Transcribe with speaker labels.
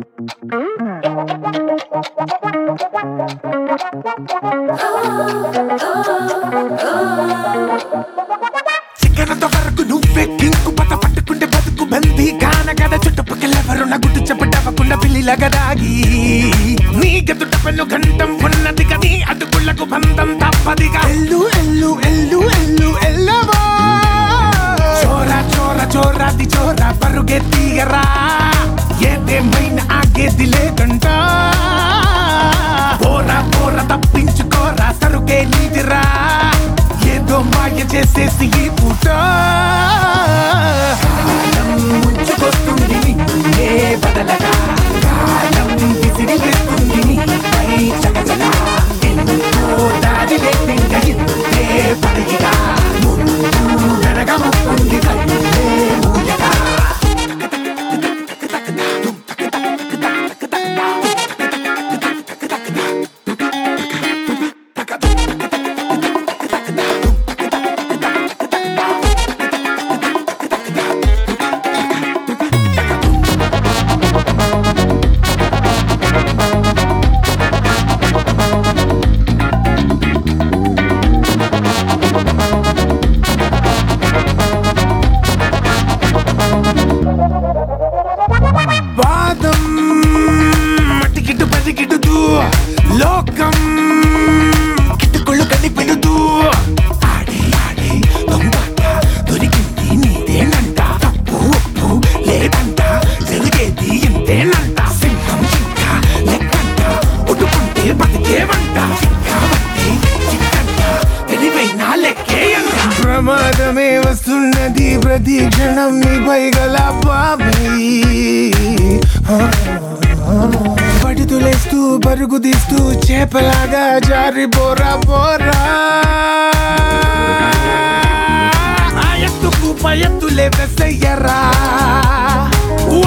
Speaker 1: చిక్కనతో వరకు నువ్వే కింకు పత పట్టుకుంటే బతుకు బందీ కాన కదా చుట్టుపక్కలెవరు నా గుట్టు చెప్పటవ్వకుండా పిల్లిలాగా దాగి నీ గదుట పెన్ను గంటం ఉన్నది కది అడుగులకు బంధం తప్పదిగా ఎల్లు ఎల్లు ఎల్లు ఎల్లు ఎల్లవో చోరా చోర చోరాది చోర పరుగే తీయరా ఏదేమైనా ఆగేది లేదంట పోరా పోరా తప్పించుకోరా సరుకే నీదిరా ఏదో మాయ చేసేసి ఈ పూట కాలం ముంచుకొస్తుంది నిన్నే బదలగా కాలం విసిరివేస్తుంది నీపై చకచకా ఎంతో దారి లేకుండా ఇంతే పడగిగా ముందు వెనగముంది కళ్ళే మూయగా వాదం మటికిటు పదికిటుదు లోకం కిటుకుళ్ళు కలిపెడుదు ఆడే ఆడే దొంగట దొరికింది నీదేనంట తప్పు ఒప్పు లేదంట జరిగేది ఇంతేనంట సింహం చింక లెక్కంట ఉడుకుంటే బతికేవంట చిక్కావంటే చిక్కంట తెలివైన లెక్కేయంట ప్రమాదమే వస్తున్నది ప్రతి క్షణం నీపై గల పాపై పడితులేస్తూ పరుగు తీస్తూ చేపలాగా జారి పోరా పోరా ఆ ఎత్తుకు పై ఎత్తులే వెసయ్యరా